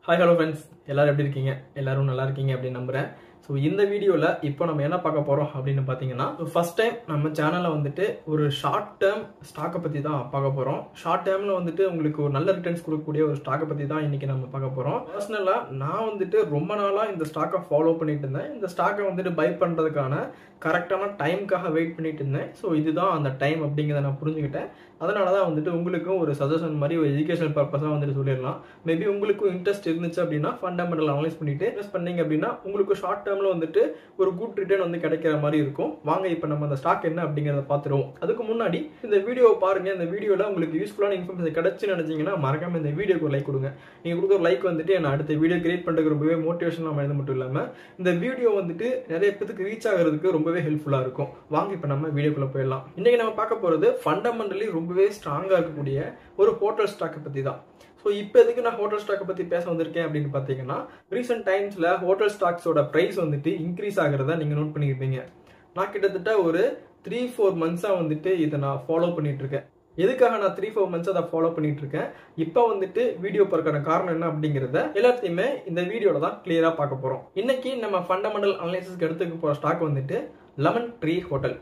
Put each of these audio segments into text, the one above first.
hi hello friends எல்லாரும் எப்படி இருக்கீங்க எல்லாரும் நல்லா இருக்கீங்க அப்படின்னு நம்புறேன் ஸோ இந்த வீடியோவில் இப்போ நம்ம என்ன பார்க்க போகிறோம் அப்படின்னு பார்த்தீங்கன்னா ஃபர்ஸ்ட் டைம் நம்ம சேனலில் வந்துட்டு ஒரு ஷார்ட் டேர்ம் ஸ்டாக்கை பற்றி தான் பார்க்க போகிறோம் ஷார்ட் டேர்மில் வந்துட்டு உங்களுக்கு ஒரு நல்ல ரிட்டர்ன்ஸ் கொடுக்கக்கூடிய ஒரு ஸ்டாக்கை பற்றி தான் இன்றைக்கி நம்ம பார்க்க போகிறோம் பர்சனலாக நான் வந்துட்டு ரொம்ப நாளாக இந்த ஸ்டாக்கை ஃபாலோ பண்ணிட்டு இருந்தேன் இந்த ஸ்டாக்கை வந்துட்டு பை பண்ணுறதுக்கான கரெக்டான டைமுக்காக வெயிட் பண்ணிட்டு இருந்தேன் ஸோ இதுதான் அந்த டைம் அப்படிங்கிறத நான் புரிஞ்சுக்கிட்டேன் அதனால தான் வந்துட்டு உங்களுக்கும் ஒரு சஜஷன் மாதிரி ஒரு எஜுகேஷனல் பர்பஸாக வந்துட்டு சொல்லிடலாம் மேபி உங்களுக்கும் இன்ட்ரெஸ்ட் இருந்துச்சு அப்படின்னா ஃபண்டமெண்டல் அனலைஸ் பண்ணிட்டு இன்வெஸ்ட் பண்ணீங்க அப்படின்னா உங்களுக்கு ஷார்ட் டேர்மில் வந்துட்டு ஒரு குட் ரிட்டர்ன் வந்து கிடைக்கிற மாதிரி இருக்கும் வாங்க இப்போ நம்ம அந்த ஸ்டாக் என்ன அப்படிங்கிறத பார்த்துருவோம் அதுக்கு முன்னாடி இந்த வீடியோவை பாருங்க இந்த வீடியோவில் உங்களுக்கு யூஸ்ஃபுல்லான இன்ஃபர்மேஷன் கிடைச்சுன்னு நினைச்சீங்கன்னா மறக்காம இந்த வீடியோக்கு லைக் கொடுங்க நீங்கள் கொடுக்குற லைக் வந்துட்டு என்ன அடுத்த வீடியோ கிரியேட் பண்ணுறதுக்கு ரொம்பவே மோட்டிவேஷனாக அமைது மட்டும் இல்லாமல் இந்த வீடியோ வந்துட்டு நிறைய பேருக்கு ரீச் ஆகிறதுக்கு ரொம்பவே ஹெல்ப்ஃபுல்லாக இருக்கும் வாங்க இப்போ நம்ம வீடியோக்குள்ளே போயிடலாம் இன்னைக்கு நம்ம பார்க்க போகிறது ஃபண்டமெண்டலி ரொம்பவே ஸ்ட்ராங்காக இருக்கக்கூடிய ஒரு ஹோட்டல் ஸ்டாக்கை பற்றி தான் ஸோ இப்போ எதுக்கு நான் ஹோட்டல் ஸ்டாக்கை பற்றி பேச வந்திருக்கேன் அப்படின்னு பார்த்தீங்கன்னா ரீசெண்ட் டைம்ஸில் ஹோட்டல் ஸ்டாக்ஸோட ப்ரைஸ் வந்துட்டு இன்க்ரீஸ் ஆகிறத நீங்கள் நோட் பண்ணியிருப்பீங்க நான் கிட்டத்தட்ட ஒரு த்ரீ ஃபோர் மந்த்ஸாக வந்துட்டு இதை நான் ஃபாலோ பண்ணிட்டு இருக்கேன் எதுக்காக நான் த்ரீ ஃபோர் மந்த்ஸ் அதை ஃபாலோ பண்ணிட்டு இருக்கேன் இப்போ வந்துட்டு வீடியோ பார்க்கற காரணம் என்ன அப்படிங்கிறத எல்லாத்தையுமே இந்த வீடியோல தான் கிளியரா பார்க்க போறோம் இன்னைக்கு நம்ம ஃபண்டமெண்டல் அனலைசிஸ்க்கு எடுத்துக்க போற ஸ்டாக் வந்துட்டு லெமன் ட்ரீ ஹோட்டல்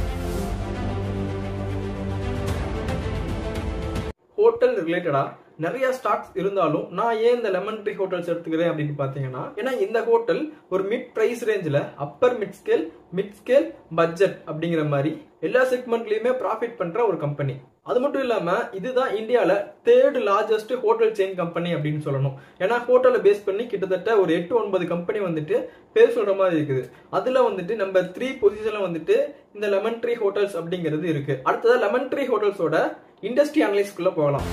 ஹோட்டல் ரிலேட்டடா நிறைய ஸ்டாக்ஸ் இருந்தாலும் நான் ஏன் இந்த லெமன் ட்ரீ ஹோட்டல்ஸ் எடுத்துக்கிறேன் அப்படின்னு பார்த்தீங்கன்னா ஏன்னா இந்த ஹோட்டல் ஒரு மிட் பிரைஸ் ரேஞ்சில் upper mid scale mid scale budget அப்படிங்கிற மாதிரி எல்லா செக்மெண்ட்லயுமே ப்ராஃபிட் பண்ற ஒரு கம்பெனி அது மட்டும் இல்லாம இதுதான் இந்தியால third largest hotel chain company அப்படின்னு சொல்லணும் ஏன்னா ஹோட்டலை பேஸ் பண்ணி கிட்டத்தட்ட ஒரு எட்டு ஒன்பது கம்பெனி வந்துட்டு பேர் சொல்ற மாதிரி இருக்குது அதுல வந்துட்டு நம்பர் த்ரீ பொசிஷன்ல வந்துட்டு இந்த லெமன் ட்ரீ ஹோட்டல்ஸ் அப்படிங்கிறது இருக்கு அடுத்ததா லெமன் ட்ரீ ஹோட்டல்ஸோட இண்டஸ்ட்ரி அனலைஸ்க்குள்ள போகலாம்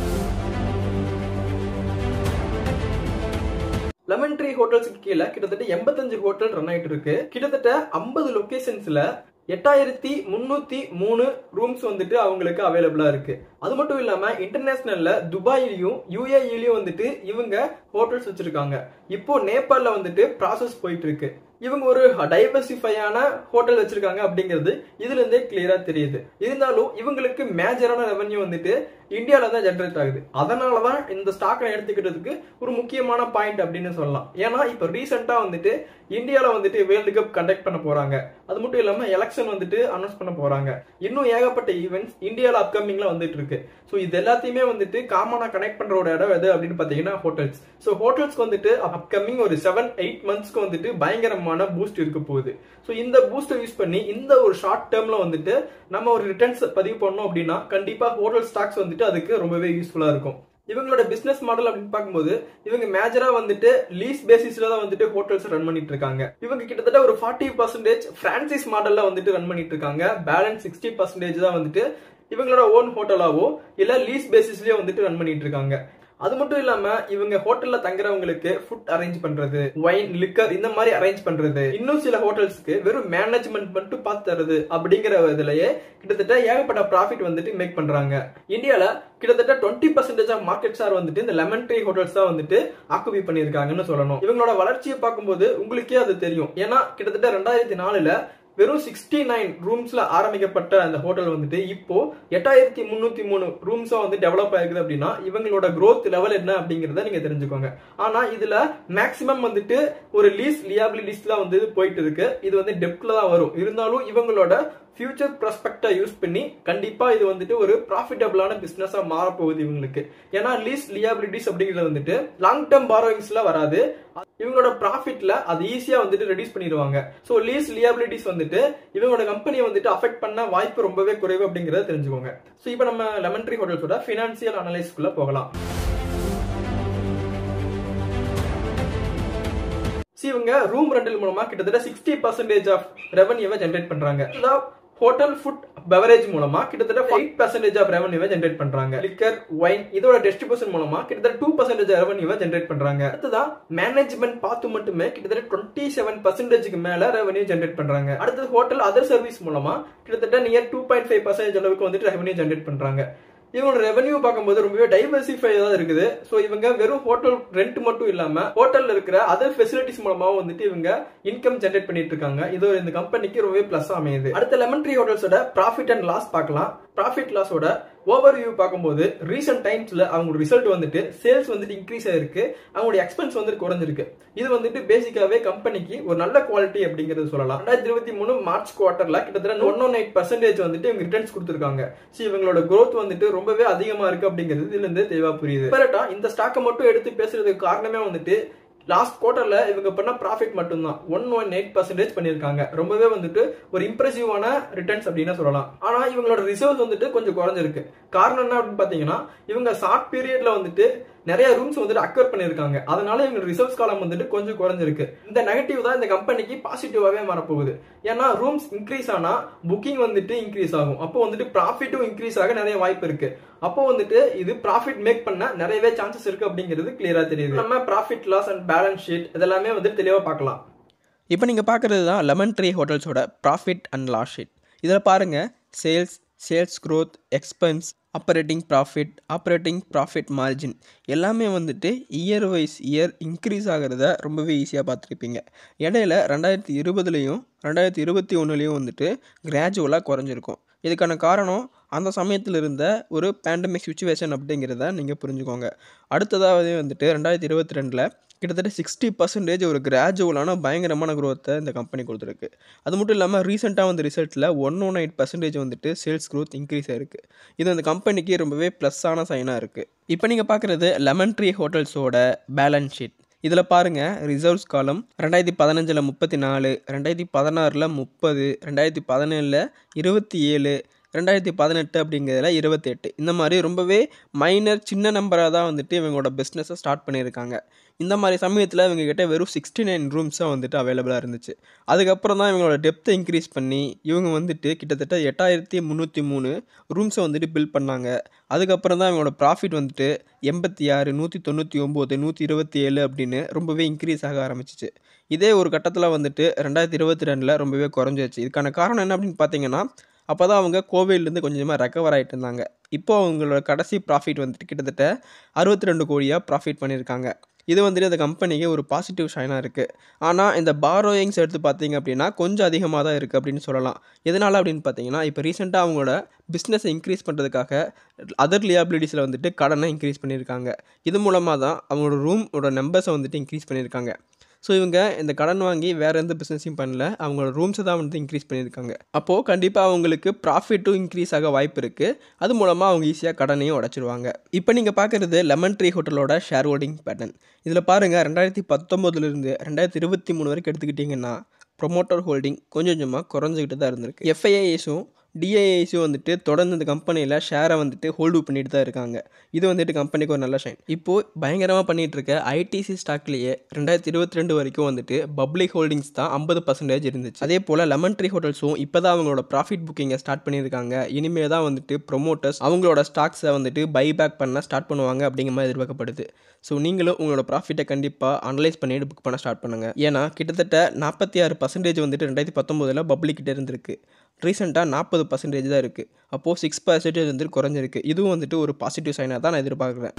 லெமன் ட்ரீ ஹோட்டல்ஸ்க்கு கீழே கிட்டத்தட்ட எண்பத்தஞ்சு ஹோட்டல் ரன் ஆயிட்டு இருக்கு கிட்டத்தட்ட ஐம்பது லொகேஷன்ஸ்ல எட்டாயிரத்தி முன்னூத்தி மூணு ரூம்ஸ் வந்துட்டு அவங்களுக்கு அவைலபிளா இருக்கு அது மட்டும் இல்லாம இன்டர்நேஷனல்ல துபாயிலையும் யூஏஇலையும் வந்துட்டு இவங்க ஹோட்டல்ஸ் வச்சிருக்காங்க இப்போ நேபாள்ல வந்துட்டு ப்ராசஸ் போயிட்டு இருக்கு இவங்க ஒரு டைவர்சிஃபையான ஹோட்டல் வச்சிருக்காங்க அப்படிங்கிறது இதுல இருந்தே கிளியரா தெரியுது இருந்தாலும் இவங்களுக்கு மேஜரான ரெவன்யூ வந்துட்டு இந்தியால தான் ஜென்ரேட் ஆகுது அதனாலதான் இந்த ஸ்டாக்கை எடுத்துக்கிட்டதுக்கு ஒரு முக்கியமான பாயிண்ட் அப்படின்னு சொல்லலாம் ஏன்னா இப்ப ரீசெண்டா வந்துட்டு இந்தியால வந்துட்டு வேர்ல்டு கப் கண்டக்ட் பண்ண போறாங்க அது மட்டும் இல்லாம எலெக்ஷன் வந்துட்டு அனௌன்ஸ் பண்ண போறாங்க இன்னும் ஏகப்பட்ட ஈவெண்ட்ஸ் இந்தியால அப்கமிங்ல வந்துட்டு இருக்கு ஸோ இது எல்லாத்தையுமே வந்துட்டு காமனா கனெக்ட் பண்ற ஒரு இடம் எது அப்படின்னு பாத்தீங்கன்னா ஹோட்டல்ஸ் ஸோ ஹோட்டல்ஸ்க்கு வந்துட்டு அப்கமிங் ஒரு செவன் எயிட் மந்த்ஸ்க்கு வந்துட்டு பயங்கரமான பூஸ்ட் இருக்க போகுது ஸோ இந்த பூஸ்டை யூஸ் பண்ணி இந்த ஒரு ஷார்ட் டேர்ம்ல வந்துட்டு நம்ம ஒரு ரிட்டர்ன்ஸ் பதிவு பண்ணோம் அப்படின்னா கண்டிப்பா ஹோட்டல் ஸ்டாக்ஸ் வந்துட்டு அதுக்கு ரொம்பவே யூஸ்ஃபுல்லா இருக்கும் இவங்களோட பிசினஸ் மாடல் அப்படின்னு பார்க்கும்போது இவங்க மேஜரா வந்துட்டு லீஸ் பேசிஸ்ல தான் வந்துட்டு ஹோட்டல்ஸ் ரன் பண்ணிட்டு இருக்காங்க இவங்க கிட்டத்தட்ட ஒரு ஃபார்ட்டி பர்சன்டேஜ் பிரான்சைஸ் மாடல்ல வந்துட்டு ரன் பண்ணிட்டு இருக்காங்க பேலன்ஸ் சிக்ஸ்டி பர்சன்டேஜ் தான் வந்துட்டு இவங்களோட ஓன் ஹோட்டலாவோ இல்ல லீஸ் பேசிஸ்லயே வந்துட்டு ரன் பண்ணிட்டு இருக்காங்க அது மட்டும் இல்லாம இவங்க ஹோட்டல்ல தங்குறவங்களுக்கு ஃபுட் அரேஞ்ச் பண்றது ஒயின் லிக்கர் இந்த மாதிரி அரேஞ்ச் பண்றது இன்னும் சில ஹோட்டல்ஸ்க்கு வெறும் மேனேஜ்மெண்ட் மட்டும் பார்த்து தருது அப்படிங்கிற இதுலயே கிட்டத்தட்ட ஏகப்பட்ட ப்ராஃபிட் வந்துட்டு மேக் பண்றாங்க இந்தியால கிட்டத்தட்ட twenty percentage of market share வந்துட்டு இந்த லெமன் ட்ரீ ஹோட்டல்ஸ் தான் வந்துட்டு ஆக்குபை பண்ணியிருக்காங்கன்னு சொல்லணும் இவங்களோட வளர்ச்சியை பார்க்கும்போது உங்களுக்கே அது தெரியும் ஏன்னா கிட்டத்தட்ட ரெண்டாயிரத்தி நாலுல வெறும் சிக்ஸ்டி நைன் ரூம்ஸ்ல ஆரம்பிக்கப்பட்ட அந்த ஹோட்டல் வந்துட்டு இப்போ எட்டாயிரத்தி முன்னூத்தி மூணு ரூம்ஸா வந்து டெவலப் ஆயிருக்குது அப்படின்னா இவங்களோட growth லெவல் என்ன அப்படிங்கறத நீங்க தெரிஞ்சுக்கோங்க ஆனா இதுல மேக்சிமம் வந்துட்டு ஒரு லீஸ் லியாபிலி லிஸ்ட் தான் வந்து போயிட்டு இருக்கு இது வந்து டெப்ட்ல தான் வரும் இருந்தாலும் இவங்களோட ஃபியூச்சர் ப்ராஸ்பெக்டை யூஸ் பண்ணி கண்டிப்பா இது வந்துட்டு ஒரு ப்ராஃபிட்டபிளான பிசினஸா மாறப்போகுது இவங்களுக்கு ஏன்னா லீஸ் லியாபிலிட்டிஸ் அப்படிங்கிறது வந்துட்டு லாங் டேர்ம் பாரோயிங்ஸ்ல வராது இவங்களோட ப்ராஃபிட்ல அது ஈஸியா வந்துட்டு ரெடியூஸ் பண்ணிடுவாங்க ஸோ லீஸ் லியாபிலிட்டிஸ் வந்துட்டு இவங்களோட கம்பெனியை வந்துட்டு அஃபெக்ட் பண்ண வாய்ப்பு ரொம்பவே குறைவு அப்படிங்கறத தெரிஞ்சுக்கோங்க ஸோ இப்போ நம்ம லெமன் ட்ரீ ஹோட்டல்ஸோட ஃபினான்சியல் அனலைஸ்க்குள்ள போகலாம் ஸோ இவங்க ரூம் ரெண்டல் மூலமா கிட்டத்தட்ட சிக்ஸ்டி பர்சன்டேஜ் ஆஃப் ரெவன்யூவை ஜென்ரேட் பண்றாங்க ஹோட்டல் ஃபுட் பெவரேஜ் மூலமா கிட்டத்தட்ட எயிட் பர்சன்டேஜ் ஆஃப் ரெவன்யூவை ஜென்ரேட் பண்றாங்க லிக்கர் ஒயின் இதோட டிஸ்ட்ரிபியூஷன் மூலமா கிட்டத்தட்ட டூ பர்சன்டேஜ் ரெவன்யூவை ஜென்ரேட் பண்றாங்க அடுத்ததா மேனேஜ்மெண்ட் பார்த்து மட்டுமே கிட்டத்தட்ட டுவெண்ட்டி செவன் பர்சன்டேஜ்க்கு மேல ரெவன்யூ ஜென்ரேட் பண்றாங்க அடுத்தது ஹோட்டல் அதர் சர்வீஸ் மூலமா கிட்டத்தட்ட near two point five percentage அளவுக்கு வந்துட்டு ரெவன்யூ ஜென்ரேட் பண்றாங்க இவங்களோட ரெவன்யூ பார்க்கும்போது ரொம்பவே டைவர்சிஃபை தான் இருக்குது ஸோ இவங்க வெறும் ஹோட்டல் ரெண்ட் மட்டும் இல்லாம ஹோட்டல்ல இருக்கிற அதர் ஃபெசிலிட்டிஸ் மூலமாவும் வந்துட்டு இவங்க இன்கம் ஜென்ரேட் பண்ணிட்டு இருக்காங்க இது இந்த கம்பெனிக்கு ரொம்பவே பிளஸ் அமையுது அடுத்த லெமன் ட்ரீ ஹோட்டல்ஸோட ப்ராஃபிட் அண்ட் லாஸ் பார்க்கலாம் ப்ராஃபிட் லாஸோட ஓவர் வியூ பார்க்கும்போது ரீசெண்ட் டைம்ஸ்ல அவங்க ரிசல்ட் வந்துட்டு சேல்ஸ் வந்துட்டு இன்க்ரீஸ் ஆயிருக்கு அவங்களுடைய எக்ஸ்பென்ஸ் வந்துட்டு குறைஞ்சிருக்கு இது வந்துட்டு பேசிக்காவே கம்பெனிக்கு ஒரு நல்ல குவாலிட்டி அப்படிங்கிறது சொல்லலாம் ரெண்டாயிரத்தி இருபத்தி மூணு மார்ச் குவார்டர்ல கிட்டத்தட்ட ஒன் ஒன் எயிட் பர்சன்டேஜ் வந்துட்டு இவங்க ரிட்டர்ன்ஸ் கொடுத்துருக்காங்க ஸோ இவங்களோட growth வந்துட்டு ரொம்பவே அதிகமா இருக்கு அப்படிங்கிறது இதுல இருந்து தெளிவா புரியுது கரெக்டா இந்த ஸ்டாக்கை மட்டும் எடுத்து பேசுறதுக்கு காரணமே வந்துட்டு லாஸ்ட் குவார்டர்ல இவங்க பண்ண ப்ராஃபிட் மட்டும்தான் ஒன் ஒன் எயிட் பர்சன்டேஜ் பண்ணியிருக்காங்க ரொம்பவே வந்துட்டு ஒரு இம்ப்ரெசிவான ரிட்டர்ன்ஸ் அப்படின்னு சொல்லலாம் ஆனா இவங்களோட ரிசர்வ்ஸ் வந்துட்டு கொஞ்சம் குறைஞ்சிருக்கு காரணம் என்ன அப்படின்னு பாத்தீங்கன்னா இவங்க ஷார்ட் பீரியட்ல வந்துட்டு நிறைய ரூம்ஸ் வந்துட்டு அக்வர் பண்ணிருக்காங்க அதனால இவங்க ரிசர்வ்ஸ் காலம் வந்துட்டு கொஞ்சம் குறைஞ்சிருக்கு இந்த நெகட்டிவ் தான் இந்த கம்பெனிக்கு பாசிட்டிவாவே மாறப்போகுது ஏன்னா ரூம்ஸ் இன்க்ரீஸ் ஆனா புக்கிங் வந்துட்டு இன்க்ரீஸ் ஆகும் அப்போ வந்துட்டு ப்ராஃபிட்டும் இன்க்ரீஸ் ஆக நிறைய வாய்ப்பு இருக்கு அப்போ வந்துட்டு இது ப்ராஃபிட் மேக் பண்ண நிறையவே சான்சஸ் இருக்கு அப்படிங்கிறது கிளியரா தெரியுது நம்ம profit loss and balance sheet இதெல்லாமே வந்து தெளிவா பார்க்கலாம் இப்போ நீங்கள் பார்க்குறது தான் லெமன் ட்ரீ ஹோட்டல்ஸோட ப்ராஃபிட் அண்ட் லாஸ் ஷீட் இதில் பாருங்கள் sales sales growth expense operating profit operating profit margin எல்லாமே வந்துட்டு இயர் வைஸ் இயர் இன்க்ரீஸ் ஆகிறத ரொம்பவே ஈஸியாக பார்த்துருப்பீங்க இடையில ரெண்டாயிரத்தி இருபதுலேயும் ரெண்டாயிரத்தி இருபத்தி ஒன்றுலேயும் வந்துட்டு கிராஜுவலாக குறைஞ்சிருக்கும் இதுக்கான காரணம் அந்த சமயத்தில் இருந்த ஒரு பேண்டமிக் சுச்சுவேஷன் அப்படிங்கிறத நீங்கள் புரிஞ்சுக்கோங்க அடுத்ததாவது வந்துட்டு ரெண்டாயிரத்தி இருபத்தி ரெண்டில் கிட்டத்தட்ட சிக்ஸ்டி பர்சன்டேஜ் ஒரு கிராஜுவலான பயங்கரமான growth-அ இந்த கம்பெனி கொடுத்துருக்கு அது மட்டும் இல்லாமல் ரீசெண்டாக வந்த ரிசல்ட்டில் ஒன் ஒன் எயிட் பர்சன்டேஜ் வந்துட்டு சேல்ஸ் growth இன்க்ரீஸ் ஆயிருக்கு இது அந்த கம்பெனிக்கு ரொம்பவே ப்ளஸ்ஸான சைனாக இருக்குது இப்போ நீங்கள் பார்க்குறது லெமன் ட்ரீ ஹோட்டல்ஸோட பேலன்ஸ் ஷீட் இதில் பாருங்கள் ரிசர்வ்ஸ் காலம் ரெண்டாயிரத்தி பதினஞ்சில் முப்பத்தி நாலு ரெண்டாயிரத்தி பதினாறில் முப்பது ரெண்டாயிரத்தி பதினேழில் இருபத்தி ஏழு ரெண்டாயிரத்தி பதினெட்டு அப்படிங்கிறதுல இருபத்தெட்டு இந்த மாதிரி ரொம்பவே மைனர் சின்ன நம்பராக தான் வந்துட்டு இவங்களோட பிஸ்னஸை ஸ்டார்ட் பண்ணியிருக்காங்க இந்த மாதிரி சமயத்தில் இவங்க கிட்ட வெறும் சிக்ஸ்டி நைன் ரூம்ஸாக வந்துட்டு அவைலபிளாக இருந்துச்சு அதுக்கப்புறம் தான் இவங்களோட டெப்த்தை இன்க்ரீஸ் பண்ணி இவங்க வந்துட்டு கிட்டத்தட்ட எட்டாயிரத்தி முந்நூற்றி மூணு ரூம்ஸை வந்துட்டு பில்ட் பண்ணாங்க அதுக்கப்புறம் தான் இவங்களோட ப்ராஃபிட் வந்துட்டு எண்பத்தி ஆறு நூற்றி தொண்ணூற்றி ஒம்பது நூற்றி இருபத்தி ஏழு அப்படின்னு ரொம்பவே இன்க்ரீஸ் ஆக ஆரம்பிச்சிச்சு இதே ஒரு கட்டத்தில் வந்துட்டு ரெண்டாயிரத்தி இருபத்தி ரெண்டில் ரொம்பவே குறைஞ்சிருச்சு இதுக்கான காரணம் என்ன அப்படின்னு பார்த்தீங்கன்னா அப்போ தான் அவங்க கோவிட்லேருந்து கொஞ்சமாக ரெக்கவர் ஆகிட்டு இருந்தாங்க இப்போ அவங்களோட கடைசி ப்ராஃபிட் வந்துட்டு கிட்டத்தட்ட அறுபத்தி ரெண்டு கோடியாக ப்ராஃபிட் பண்ணியிருக்காங்க இது வந்துட்டு அந்த கம்பெனிக்கு ஒரு பாசிட்டிவ் ஷைனாக இருக்குது ஆனால் இந்த பாரோயிங்ஸ் எடுத்து பார்த்தீங்க அப்படின்னா கொஞ்சம் அதிகமாக தான் இருக்குது அப்படின்னு சொல்லலாம் எதனால் அப்படின்னு பார்த்தீங்கன்னா இப்போ ரீசெண்டாக அவங்களோட பிஸ்னஸை இன்க்ரீஸ் பண்ணுறதுக்காக அதர் லியாபிலிட்டிஸில் வந்துட்டு கடனை இன்க்ரீஸ் பண்ணியிருக்காங்க இது மூலமாக தான் அவங்களோட ரூமோட நம்பர்ஸை வந்துட்டு இன்க்ரீஸ் பண்ணியிருக்காங்க ஸோ இவங்க இந்த கடன் வாங்கி வேறு எந்த பிஸ்னஸையும் பண்ணல அவங்களோட ரூம்ஸை தான் வந்து இன்க்ரீஸ் பண்ணியிருக்காங்க அப்போது கண்டிப்பாக அவங்களுக்கு ப்ராஃபிட்டும் இன்க்ரீஸ் ஆக வாய்ப்பு இருக்குது அது மூலமாக அவங்க ஈஸியாக கடனையும் உடச்சிருவாங்க இப்போ நீங்கள் பார்க்குறது லெமன் ட்ரீ ஹோட்டலோட ஷேர் ஹோல்டிங் பேட்டர்ன் இதில் பாருங்கள் ரெண்டாயிரத்தி பத்தொம்போதுலேருந்து ரெண்டாயிரத்தி இருபத்தி மூணு வரைக்கும் எடுத்துக்கிட்டிங்கன்னா ப்ரொமோட்டர் ஹோல்டிங் கொஞ்சம் கொஞ்சமாக குறைஞ்சிக்கிட்டு தான் இருந்திருக்கு எஃப்ஐஐஎஸும் டிஐஐஸும் வந்துட்டு தொடர்ந்து இந்த கம்பெனியில் ஷேரை வந்துட்டு ஹோல்டு பண்ணிட்டு தான் இருக்காங்க இது வந்துட்டு கம்பெனிக்கு ஒரு நல்ல ஷைன் இப்போது பயங்கரமாக பண்ணிகிட்டு இருக்க ஐடிசி ஸ்டாக்லேயே ரெண்டாயிரத்தி இருபத்தி ரெண்டு வரைக்கும் வந்துட்டு பப்ளிக் ஹோல்டிங்ஸ் தான் ஐம்பது பர்சன்டேஜ் இருந்துச்சு அதே போல் லெமன் ட்ரீ ஹோட்டல்ஸும் இப்போ தான் அவங்களோட ப்ராஃபிட் புக்கிங்கை ஸ்டார்ட் பண்ணியிருக்காங்க இனிமே தான் வந்துட்டு ப்ரொமோட்டர்ஸ் அவங்களோட ஸ்டாக்ஸை வந்துட்டு பை பேக் பண்ண ஸ்டார்ட் பண்ணுவாங்க அப்படிங்கிற மாதிரி எதிர்பார்க்கப்படுது ஸோ நீங்களும் உங்களோட ப்ராஃபிட்டை கண்டிப்பாக அனலைஸ் பண்ணிட்டு புக் பண்ண ஸ்டார்ட் பண்ணுங்கள் ஏன்னா கிட்டத்தட்ட நாற்பத்தி ஆறு பர்சன்டேஜ் வந்துட்டு ரெண்டாயிரத்தி பத்தொம்போதில் பப்ளிக் கிட்ட இருந்திருக்கு ரீசெண்டாக நாற்பது பர்சன்டேஜ் தான் இருக்குது அப்போது சிக்ஸ் பர்சன்டேஜ் வந்துட்டு குறைஞ்சிருக்கு இதுவும் வந்துட்டு ஒரு பாசிட்டிவ் சைனாக தான் நான் எதிர்பார்க்குறேன்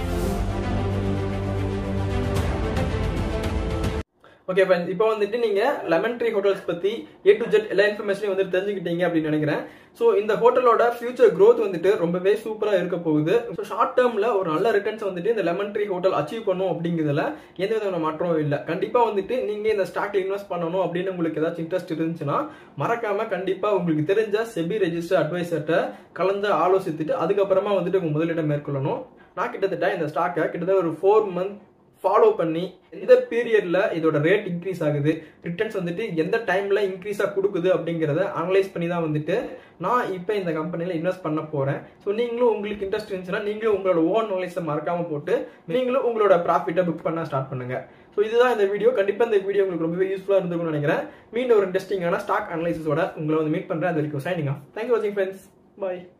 ஓகே ஃப்ரெண்ட்ஸ் இப்போ வந்துட்டு நீங்க லெமன் ட்ரீ ஹோட்டல்ஸ் பத்தி ஏ டு ஜெட் எல்லா இன்ஃபர்மேஷனையும் வந்து தெரிஞ்சுக்கிட்டீங்க அப்படின்னு நினைக்கிறேன் ஸோ இந்த ஹோட்டலோட ஃபியூச்சர் growth வந்துட்டு ரொம்பவே சூப்பரா இருக்க போகுது ஸோ ஷார்ட் டேர்ம்ல ஒரு நல்ல ரிட்டர்ன்ஸ் வந்துட்டு இந்த லெமன் ட்ரீ ஹோட்டல் அச்சீவ் பண்ணும் அப்படிங்கிறதுல எந்த விதமான மாற்றமும் இல்லை கண்டிப்பா வந்துட்டு நீங்க இந்த ஸ்டாக்ல இன்வெஸ்ட் பண்ணணும் அப்படின்னு உங்களுக்கு ஏதாச்சும் இன்ட்ரெஸ்ட் இருந்துச்சுன்னா மறக்காம கண்டிப்பா உங்களுக்கு தெரிஞ்ச செபி ரெஜிஸ்டர் அட்வைசர்கிட்ட கலந்து ஆலோசித்துட்டு அதுக்கப்புறமா வந்துட்டு உங்க முதலிடம் மேற்கொள்ளணும் நான் கிட்டத்தட்ட இந்த ஸ்டாக்கை கிட்டத்தட்ட ஒரு ஃபோர் மந்த் ஃபாலோ பண்ணி எந்த பீரியட்ல இதோட ரேட் இன்க்ரீஸ் ஆகுது ரிட்டர்ன்ஸ் வந்துட்டு எந்த டைம்ல இன்க்ரீஸா கொடுக்குது அப்படிங்கிறத அனலைஸ் பண்ணி தான் வந்துட்டு நான் இப்போ இந்த கம்பெனில இன்வெஸ்ட் பண்ண போறேன் ஸோ நீங்களும் உங்களுக்கு இன்ட்ரெஸ்ட் இருந்துச்சுன்னா நீங்களும் உங்களோட ஓன் அனலைஸை மறக்காம போட்டு நீங்களும் உங்களோட ப்ராஃபிட்டை புக் பண்ண ஸ்டார்ட் பண்ணுங்க ஸோ இதுதான் இந்த வீடியோ கண்டிப்பா இந்த வீடியோ உங்களுக்கு ரொம்பவே யூஸ்ஃபுல்லா இருந்திருக்கும்னு நினைக்கிறேன் மீண்டும் ஒரு இன்ட்ரெஸ்டிங்கான ஸ்டாக் அனலைசிஸோட உங்களை வந்து மீட் பண்றேன் அது வரைக்கும் சைனிங் ஆஃப் தேங்க்யூ வாட்சிங் ஃப்ரெண்ட்ஸ் பாய்